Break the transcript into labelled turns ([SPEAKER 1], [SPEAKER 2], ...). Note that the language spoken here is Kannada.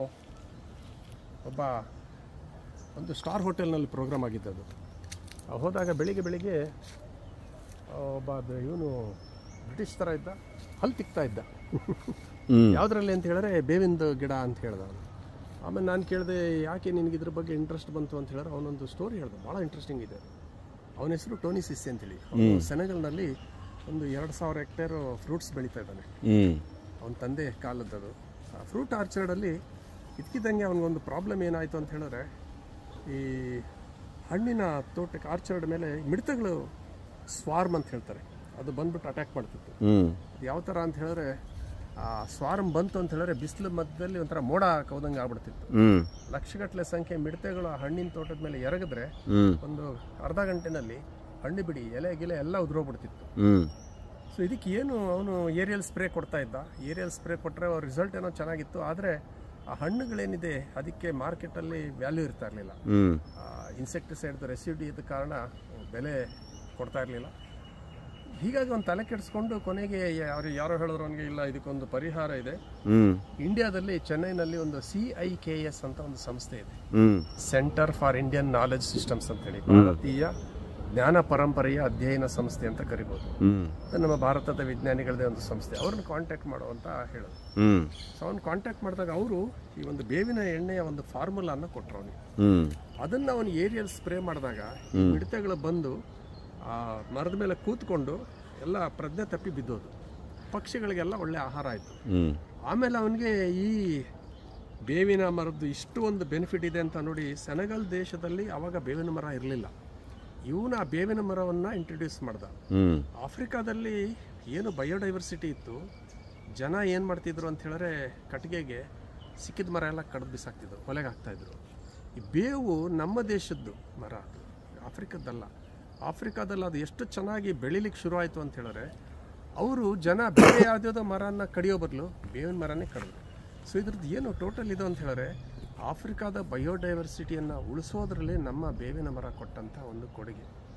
[SPEAKER 1] ಒಬ್ಬ ಒಂದು ಸ್ಟಾರ್ ಹೋಟೆಲ್ನಲ್ಲಿ ಪ್ರೋಗ್ರಾಮ್ ಆಗಿದ್ದದು ಆ ಹೋದಾಗ ಬೆಳಿಗ್ಗೆ ಬೆಳಿಗ್ಗೆ ಆ, ಒಬ್ಬ ಇವನು ಬ್ರಿಟಿಷ್ ಥರ ಇದ್ದ ಹಲ್ ತಿಕ್ತಾ ಇದ್ದ
[SPEAKER 2] ಹ್ಮ್
[SPEAKER 1] ಯಾವುದ್ರಲ್ಲಿ ಅಂತ ಹೇಳಿದ್ರೆ ಬೇವಿಂದ ಗಿಡ ಅಂತ ಹೇಳ್ದ ಅವನು ಆಮೇಲೆ ನಾನು ಕೇಳಿದೆ ಯಾಕೆ ನಿನಗೆ ಇದ್ರ ಬಗ್ಗೆ ಇಂಟ್ರೆಸ್ಟ್ ಬಂತು ಅಂತ ಹೇಳಿದ್ರೆ ಅವನೊಂದು ಸ್ಟೋರಿ ಹೇಳ್ದ ಭಾಳ ಇಂಟ್ರೆಸ್ಟಿಂಗ್ ಇದೆ ಅವನ ಹೆಸರು ಟೋನಿ ಸಿಸ್ಸಿ ಅಂತೇಳಿ ಅವನು ಸೆನೆಗಲ್ನಲ್ಲಿ ಒಂದು ಎರಡು ಸಾವಿರ ಹೆಕ್ಟೇರು ಫ್ರೂಟ್ಸ್ ಬೆಳೀತಾ ಇದ್ದಾನೆ
[SPEAKER 2] ಹ್ಮ್
[SPEAKER 1] ಅವನ ತಂದೆ ಕಾಲದ್ದದು ಆ ಫ್ರೂಟ್ ಆರ್ಚರ್ಡಲ್ಲಿ ಇದ್ಕಿದ್ದಂಗೆ ಅವನಿಗೊಂದು ಪ್ರಾಬ್ಲಮ್ ಏನಾಯಿತು ಅಂತ ಹೇಳಿದ್ರೆ ಈ ಹಣ್ಣಿನ ತೋಟಕ್ಕೆ ಆರ್ಚರ್ಡ್ ಮೇಲೆ ಮಿಡತೆಗಳು ಸ್ವಾರ್ಮ್ ಅಂತ ಹೇಳ್ತಾರೆ ಅದು ಬಂದ್ಬಿಟ್ಟು ಅಟ್ಯಾಕ್ ಮಾಡ್ತಿತ್ತು
[SPEAKER 2] ಹ್ಮ್
[SPEAKER 1] ಅದು ಯಾವ ಥರ ಅಂತ ಹೇಳಿದ್ರೆ ಆ ಸ್ವಾರ್ಮ್ ಬಂತು ಅಂತ ಹೇಳಿದ್ರೆ ಬಿಸಿಲು ಮಧ್ಯದಲ್ಲಿ ಒಂಥರ ಮೋಡ ಕೌದಂಗೆ ಆಗ್ಬಿಡ್ತಿತ್ತು
[SPEAKER 2] ಹ್ಮ್
[SPEAKER 1] ಲಕ್ಷಗಟ್ಟಲೆ ಸಂಖ್ಯೆ ಮಿಡತೆಗಳು ಆ ಹಣ್ಣಿನ ತೋಟದ ಮೇಲೆ ಎರಗಿದ್ರೆ
[SPEAKER 2] ಹ್ಮ್
[SPEAKER 1] ಒಂದು ಅರ್ಧ ಗಂಟೆನಲ್ಲಿ ಹಣ್ಣು ಬಿಡಿ ಎಲೆ ಗಿಲೆ ಎಲ್ಲ ಉದುರೋಗ್ಬಿಡ್ತಿತ್ತು
[SPEAKER 2] ಹ್ಮ್
[SPEAKER 1] ಸೊ ಇದಕ್ಕೆ ಏನು ಅವನು ಏರಿಯಲ್ ಸ್ಪ್ರೇ ಕೊಡ್ತಾ ಇದ್ದ ಏರಿಯಲ್ ಸ್ಪ್ರೇ ಕೊಟ್ಟರೆ ಅವ್ರ ರಿಸಲ್ಟ್ ಏನೋ ಚೆನ್ನಾಗಿತ್ತು ಆದರೆ ಆ ಹಣ್ಣುಗಳೇನಿದೆ ಅದಕ್ಕೆ ಮಾರ್ಕೆಟಲ್ಲಿ ವ್ಯಾಲ್ಯೂ ಇರ್ತಾ ಇರಲಿಲ್ಲ
[SPEAKER 2] ಹ್ಮ್
[SPEAKER 1] ಇನ್ಸೆಕ್ಟಿಸೈಡ್ದು ರೆಸಿಡಿ ಇದ್ದ ಕಾರಣ ಬೆಲೆ ಕೊಡ್ತಾ ಇರಲಿಲ್ಲ ಹೀಗಾಗಿ ಒಂದು ತಲೆ ಕೆಡಿಸ್ಕೊಂಡು ಕೊನೆಗೆ ಯಾರು ಯಾರೋ ಹೇಳಿದ್ರು ಅವನಿಗೆ ಇಲ್ಲ ಇದಕ್ಕೊಂದು ಪರಿಹಾರ ಇದೆ
[SPEAKER 2] ಹ್ಮ್
[SPEAKER 1] ಇಂಡಿಯಾದಲ್ಲಿ ಚೆನ್ನೈನಲ್ಲಿ ಒಂದು ಸಿ ಐ ಕೆ ಎಸ್ ಅಂತ ಒಂದು ಸಂಸ್ಥೆ ಇದೆ
[SPEAKER 2] ಹ್ಮ್
[SPEAKER 1] centre for Indian knowledge systems ಅಂತೇಳಿ ಭಾರತೀಯ ಜ್ಞಾನ ಪರಂಪರೆಯ ಅಧ್ಯಯನ ಸಂಸ್ಥೆ ಅಂತ ಕರಿಬೋದು
[SPEAKER 2] ಹ್ಮ್
[SPEAKER 1] ಅದು ನಮ್ಮ ಭಾರತದ ವಿಜ್ಞಾನಿಗಳದೇ ಒಂದು ಸಂಸ್ಥೆ ಅವ್ರನ್ನ ಕಾಂಟ್ಯಾಕ್ಟ್ ಮಾಡುವಂತ ಹೇಳೋದು
[SPEAKER 2] ಹ್ಮ್
[SPEAKER 1] ಸೊ ಅವ್ನು ಕಾಂಟ್ಯಾಕ್ಟ್ ಮಾಡಿದಾಗ ಅವರು ಈ ಒಂದು ಬೇವಿನ ಎಣ್ಣೆಯ ಒಂದು ಫಾರ್ಮುಲಾನ ಕೊಟ್ಟರು ಅವನಿಗೆ
[SPEAKER 2] ಹ್ಮ್
[SPEAKER 1] ಅದನ್ನ ಅವನು ಏರಿಯಲ್ ಸ್ಪ್ರೇ ಮಾಡಿದಾಗ ಈ ಮಿಡತೆಗಳು ಬಂದು ಆ ಮರದ ಮೇಲೆ ಕೂತ್ಕೊಂಡು ಎಲ್ಲ ಪ್ರಜ್ಞೆ ತಪ್ಪಿ ಬಿದ್ದೋದು ಪಕ್ಷಿಗಳಿಗೆಲ್ಲ ಒಳ್ಳೆ ಆಹಾರ ಆಯಿತು
[SPEAKER 2] ಹ್ಮ್
[SPEAKER 1] ಆಮೇಲೆ ಅವನಿಗೆ ಈ ಬೇವಿನ ಮರದ್ದು ಇಷ್ಟು ಒಂದು ಬೆನಿಫಿಟ್ ಇದೆ ಅಂತ ನೋಡಿ ಸೆನೆಗಲ್ ದೇಶದಲ್ಲಿ ಅವಾಗ ಬೇವಿನ ಮರ ಇರಲಿಲ್ಲ ಇವನು ಆ ಬೇವಿನ ಮರವನ್ನು ಇಂಟ್ರೊಡ್ಯೂಸ್ ಮಾಡ್ದ
[SPEAKER 2] ಹ್ಮ್
[SPEAKER 1] ಆಫ್ರಿಕಾದಲ್ಲಿ ಏನು ಬಯೋಡೈವರ್ಸಿಟಿ ಇತ್ತು ಜನ ಏನು ಮಾಡ್ತಿದ್ರು ಅಂತ ಹೇಳಿದ್ರೆ ಕಟ್ಟಿಗೆಗೆ ಸಿಕ್ಕಿದ ಮರ ಎಲ್ಲ ಕಡ್ದು ಬಿಸಾಕ್ತಿದ್ರು ಕೊಲೆಗೆ ಹಾಕ್ತಾಯಿದ್ರು ಈ ಬೇವು ನಮ್ಮ ದೇಶದ್ದು ಮರ ಅದು ಆಫ್ರಿಕಾದ್ದಲ್ಲ ಆಫ್ರಿಕಾದಲ್ಲಿ ಅದು ಎಷ್ಟು ಚೆನ್ನಾಗಿ ಬೆಳಿಲಿಕ್ಕೆ ಶುರು ಆಯಿತು ಅಂತ ಹೇಳಿದ್ರೆ ಅವರು ಜನ ಬೇರೆ ಯಾವುದ್ಯಾವುದೋ ಮರನ ಕಡಿಯೋ ಬದಲು ಬೇವಿನ ಮರನೇ ಕಡಿದ್ರು ಸೊ ಇದ್ರದ್ದು ಏನು ಟೋಟಲ್ ಇದು ಅಂತ ಹೇಳಿದ್ರೆ ಆಫ್ರಿಕಾದ ಬಯೋಡೈವರ್ಸಿಟಿಯನ್ನು ಉಳಿಸೋದ್ರಲ್ಲಿ ನಮ್ಮ ಬೇವಿನ ಮರ ಕೊಟ್ಟಂಥ ಒಂದು ಕೊಡುಗೆ